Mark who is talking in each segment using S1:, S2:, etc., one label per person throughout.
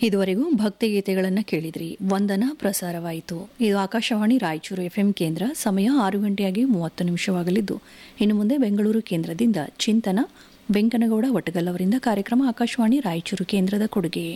S1: ಇದುವರೆಗೂ ಭಕ್ತಿಗೀತೆಗಳನ್ನು ಕೇಳಿದ್ರಿ ವಂದನ ಪ್ರಸಾರವಾಯಿತು ಇದು ಆಕಾಶವಾಣಿ ರಾಯಚೂರು ಎಫ್ಎಂ ಕೇಂದ್ರ ಸಮಯ ಆರು ಗಂಟೆಯಾಗಿ ಮೂವತ್ತು ನಿಮಿಷವಾಗಲಿದ್ದು ಇನ್ನು ಮುಂದೆ ಬೆಂಗಳೂರು ಕೇಂದ್ರದಿಂದ ಚಿಂತನ ವೆಂಕನಗೌಡ ವಟಗಲ್ ಅವರಿಂದ ಕಾರ್ಯಕ್ರಮ ಆಕಾಶವಾಣಿ ರಾಯಚೂರು ಕೇಂದ್ರದ ಕೊಡುಗೆ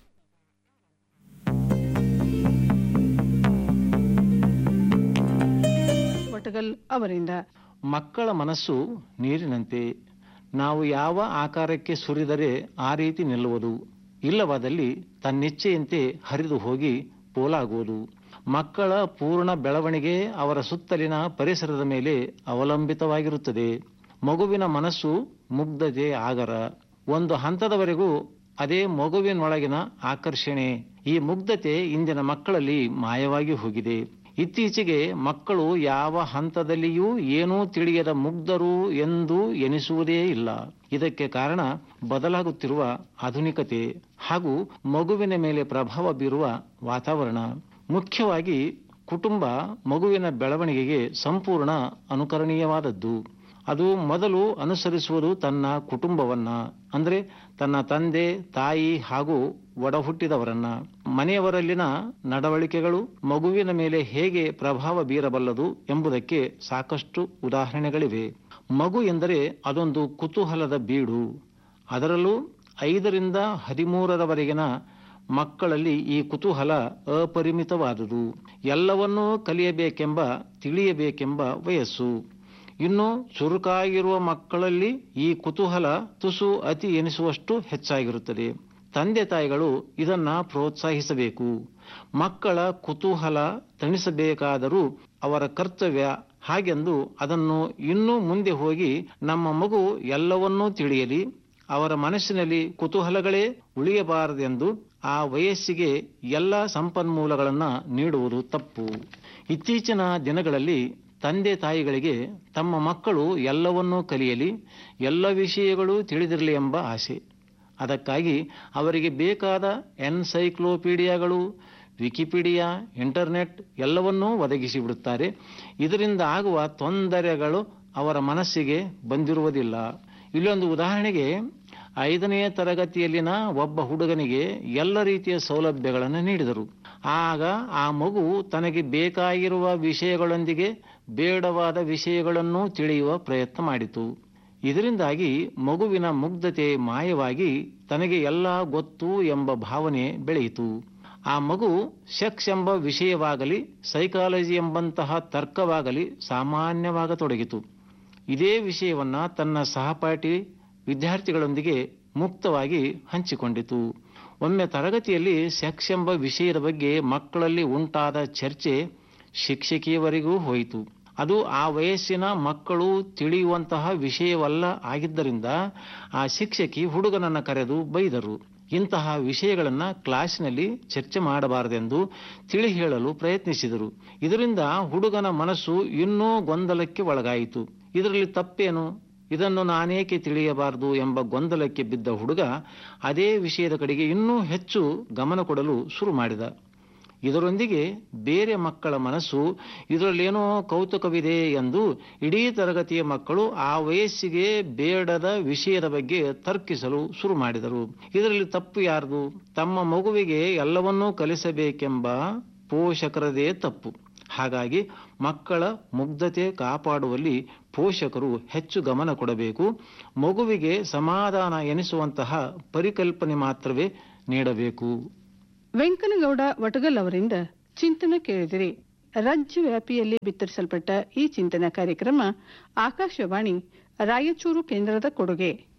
S2: ವಟಗಲ್ ಅವರಿಂದ
S3: ಮಕ್ಕಳ ಮನಸ್ಸು ನೀರಿನಂತೆ ನಾವು ಯಾವ ಆಕಾರಕ್ಕೆ ಸುರಿದರೆ ಆ ರೀತಿ ನಿಲ್ಲುವುದು ಇಲ್ಲವಾದಲ್ಲಿ ತನ್ನಿಚ್ಛೆಯಂತೆ ಹರಿದು ಹೋಗಿ ಪೋಲಾಗುವುದು ಮಕ್ಕಳ ಪೂರ್ಣ ಬೆಳವಣಿಗೆ ಅವರ ಸುತ್ತಲಿನ ಪರಿಸರದ ಮೇಲೆ ಅವಲಂಬಿತವಾಗಿರುತ್ತದೆ ಮಗುವಿನ ಮನಸ್ಸು ಮುಗ್ಧತೆ ಆಗರ ಒಂದು ಹಂತದವರೆಗೂ ಅದೇ ಮಗುವಿನೊಳಗಿನ ಆಕರ್ಷಣೆ ಈ ಮುಗ್ಧತೆ ಇಂದಿನ ಮಕ್ಕಳಲ್ಲಿ ಮಾಯವಾಗಿ ಹೋಗಿದೆ ಇತ್ತೀಚೆಗೆ ಮಕ್ಕಳು ಯಾವ ಹಂತದಲ್ಲಿಯೂ ಏನೂ ತಿಳಿಯದ ಮುಗ್ಧರು ಎಂದು ಎನಿಸುವುದೇ ಇಲ್ಲ ಇದಕ್ಕೆ ಕಾರಣ ಬದಲಾಗುತ್ತಿರುವ ಆಧುನಿಕತೆ ಹಾಗೂ ಮಗುವಿನ ಮೇಲೆ ಪ್ರಭಾವ ಬೀರುವ ವಾತಾವರಣ ಮುಖ್ಯವಾಗಿ ಕುಟುಂಬ ಮಗುವಿನ ಬೆಳವಣಿಗೆಗೆ ಸಂಪೂರ್ಣ ಅನುಕರಣೀಯವಾದದ್ದು ಅದು ಮೊದಲು ಅನುಸರಿಸುವುದು ತನ್ನ ಕುಟುಂಬವನ್ನ ಅಂದ್ರೆ ತನ್ನ ತಂದೆ ತಾಯಿ ಹಾಗೂ ಒಡಹುಟ್ಟಿದವರನ್ನ ಮನೆಯವರಲ್ಲಿನ ನಡವಳಿಕೆಗಳು ಮಗುವಿನ ಮೇಲೆ ಹೇಗೆ ಪ್ರಭಾವ ಬೀರಬಲ್ಲದು ಎಂಬುದಕ್ಕೆ ಸಾಕಷ್ಟು ಉದಾಹರಣೆಗಳಿವೆ ಮಗು ಎಂದರೆ ಅದೊಂದು ಕುತೂಹಲದ ಬೀಡು ಅದರಲ್ಲೂ ಐದರಿಂದ ಹದಿಮೂರರವರೆಗಿನ ಮಕ್ಕಳಲ್ಲಿ ಈ ಕುತೂಹಲ ಅಪರಿಮಿತವಾದುದು ಎಲ್ಲವನ್ನೂ ಕಲಿಯಬೇಕೆಂಬ ತಿಳಿಯಬೇಕೆಂಬ ವಯಸ್ಸು ಇನ್ನು ಚುರುಕಾಗಿರುವ ಮಕ್ಕಳಲ್ಲಿ ಈ ಕುತೂಹಲ ತುಸು ಅತಿ ಎನಿಸುವಷ್ಟು ಹೆಚ್ಚಾಗಿರುತ್ತದೆ ತಂದೆ ತಾಯಿಗಳು ಇದನ್ನ ಪ್ರೋತ್ಸಾಹಿಸಬೇಕು ಮಕ್ಕಳ ಕುತೂಹಲ ತಣಿಸಬೇಕಾದರೂ ಅವರ ಕರ್ತವ್ಯ ಹಾಗೆಂದು ಅದನ್ನು ಇನ್ನೂ ಮುಂದೆ ಹೋಗಿ ನಮ್ಮ ಮಗು ಎಲ್ಲವನ್ನೂ ತಿಳಿಯಲಿ ಅವರ ಮನಸ್ಸಿನಲ್ಲಿ ಕುತೂಹಲಗಳೇ ಉಳಿಯಬಾರದೆಂದು ಆ ವಯಸ್ಸಿಗೆ ಎಲ್ಲ ಸಂಪನ್ಮೂಲಗಳನ್ನು ನೀಡುವುದು ತಪ್ಪು ಇತ್ತೀಚಿನ ದಿನಗಳಲ್ಲಿ ತಂದೆ ತಾಯಿಗಳಿಗೆ ತಮ್ಮ ಮಕ್ಕಳು ಎಲ್ಲವನ್ನೂ ಕಲಿಯಲಿ ಎಲ್ಲ ವಿಷಯಗಳು ತಿಳಿದಿರಲಿ ಎಂಬ ಆಸೆ ಅದಕ್ಕಾಗಿ ಅವರಿಗೆ ಬೇಕಾದ ಎನ್ಸೈಕ್ಲೋಪೀಡಿಯಾಗಳು ವಿಕಿಪೀಡಿಯಾ ಇಂಟರ್ನೆಟ್ ಎಲ್ಲವನ್ನೂ ಒದಗಿಸಿ ಬಿಡುತ್ತಾರೆ ಇದರಿಂದ ಆಗುವ ತೊಂದರೆಗಳು ಅವರ ಮನಸ್ಸಿಗೆ ಬಂದಿರುವುದಿಲ್ಲ ಇಲ್ಲೊಂದು ಉದಾಹರಣೆಗೆ ಐದನೆಯ ತರಗತಿಯಲ್ಲಿನ ಒಬ್ಬ ಹುಡುಗನಿಗೆ ಎಲ್ಲ ರೀತಿಯ ಸೌಲಭ್ಯಗಳನ್ನು ನೀಡಿದರು ಆಗ ಆ ಮಗು ತನಗೆ ಬೇಕಾಗಿರುವ ವಿಷಯಗಳೊಂದಿಗೆ ಬೇಡವಾದ ವಿಷಯಗಳನ್ನು ತಿಳಿಯುವ ಪ್ರಯತ್ನ ಮಾಡಿತು ಇದರಿಂದಾಗಿ ಮಗುವಿನ ಮುಗ್ಧತೆ ಮಾಯವಾಗಿ ತನಗೆ ಎಲ್ಲ ಗೊತ್ತು ಎಂಬ ಭಾವನೆ ಬೆಳೆಯಿತು ಆ ಮಗು ಸೆಕ್ಸ್ ಎಂಬ ವಿಷಯವಾಗಲಿ ಸೈಕಾಲಜಿ ಎಂಬಂತಹ ತರ್ಕವಾಗಲಿ ಸಾಮಾನ್ಯವಾಗತೊಡಗಿತು ಇದೇ ವಿಷಯವನ್ನ ತನ್ನ ಸಹಪಾಠಿ ವಿದ್ಯಾರ್ಥಿಗಳೊಂದಿಗೆ ಮುಕ್ತವಾಗಿ ಹಂಚಿಕೊಂಡಿತು ಒಮ್ಮೆ ತರಗತಿಯಲ್ಲಿ ಸೆಕ್ಸ್ ಎಂಬ ವಿಷಯದ ಬಗ್ಗೆ ಮಕ್ಕಳಲ್ಲಿ ಉಂಟಾದ ಚರ್ಚೆ ಶಿಕ್ಷಕಿಯವರೆಗೂ ಹೋಯಿತು ಅದು ಆ ವಯಸ್ಸಿನ ಮಕ್ಕಳು ತಿಳಿಯುವಂತಹ ವಿಷಯವಲ್ಲ ಆಗಿದ್ದರಿಂದ ಆ ಶಿಕ್ಷಕಿ ಹುಡುಗನನ್ನ ಕರೆದು ಬೈದರು ಇಂತಹ ವಿಷಯಗಳನ್ನ ಕ್ಲಾಸಿನಲ್ಲಿ ಚರ್ಚೆ ಮಾಡಬಾರದೆಂದು ತಿಳಿ ಹೇಳಲು ಪ್ರಯತ್ನಿಸಿದರು ಇದರಿಂದ ಹುಡುಗನ ಮನಸ್ಸು ಇನ್ನೂ ಗೊಂದಲಕ್ಕೆ ಒಳಗಾಯಿತು ಇದರಲ್ಲಿ ತಪ್ಪೇನು ಇದನ್ನು ನಾನೇಕೆ ತಿಳಿಯಬಾರದು ಎಂಬ ಗೊಂದಲಕ್ಕೆ ಬಿದ್ದ ಹುಡುಗ ಅದೇ ವಿಷಯದ ಕಡೆಗೆ ಇನ್ನೂ ಹೆಚ್ಚು ಗಮನ ಕೊಡಲು ಶುರು ಮಾಡಿದ ಇದರೊಂದಿಗೆ ಬೇರೆ ಮಕ್ಕಳ ಮನಸ್ಸು ಇದರಲ್ಲೇನೋ ಕೌತುಕವಿದೆ ಎಂದು ಇಡೀ ತರಗತಿಯ ಮಕ್ಕಳು ಆ ವಯಸ್ಸಿಗೆ ಬೇಡದ ವಿಷಯದ ಬಗ್ಗೆ ತರ್ಕಿಸಲು ಶುರು ಮಾಡಿದರು ಇದರಲ್ಲಿ ತಪ್ಪು ಯಾರ್ದು ತಮ್ಮ ಮಗುವಿಗೆ ಎಲ್ಲವನ್ನೂ ಕಲಿಸಬೇಕೆಂಬ ಪೋಷಕರದೇ ತಪ್ಪು ಹಾಗಾಗಿ ಮಕ್ಕಳ ಮುಗ್ಧತೆ ಕಾಪಾಡುವಲ್ಲಿ ಪೋಷಕರು ಹೆಚ್ಚು ಗಮನ ಕೊಡಬೇಕು ಮಗುವಿಗೆ ಸಮಾಧಾನ ಎನಿಸುವಂತಹ ಪರಿಕಲ್ಪನೆ ಮಾತ್ರವೇ ನೀಡಬೇಕು
S2: ವೆಂಕನಗೌಡ ವಟಗಲ್ ಅವರಿಂದ ಚಿಂತನೆ ಕೇಳಿದಿರಿ ರಾಜ್ಯ ವ್ಯಾಪಿಯಲ್ಲಿ ಬಿತ್ತರಿಸಲ್ಪಟ್ಟ ಈ ಚಿಂತನ ಕಾರ್ಯಕ್ರಮ ಆಕಾಶವಾಣಿ ರಾಯಚೂರು ಕೇಂದ್ರದ ಕೊಡುಗೆ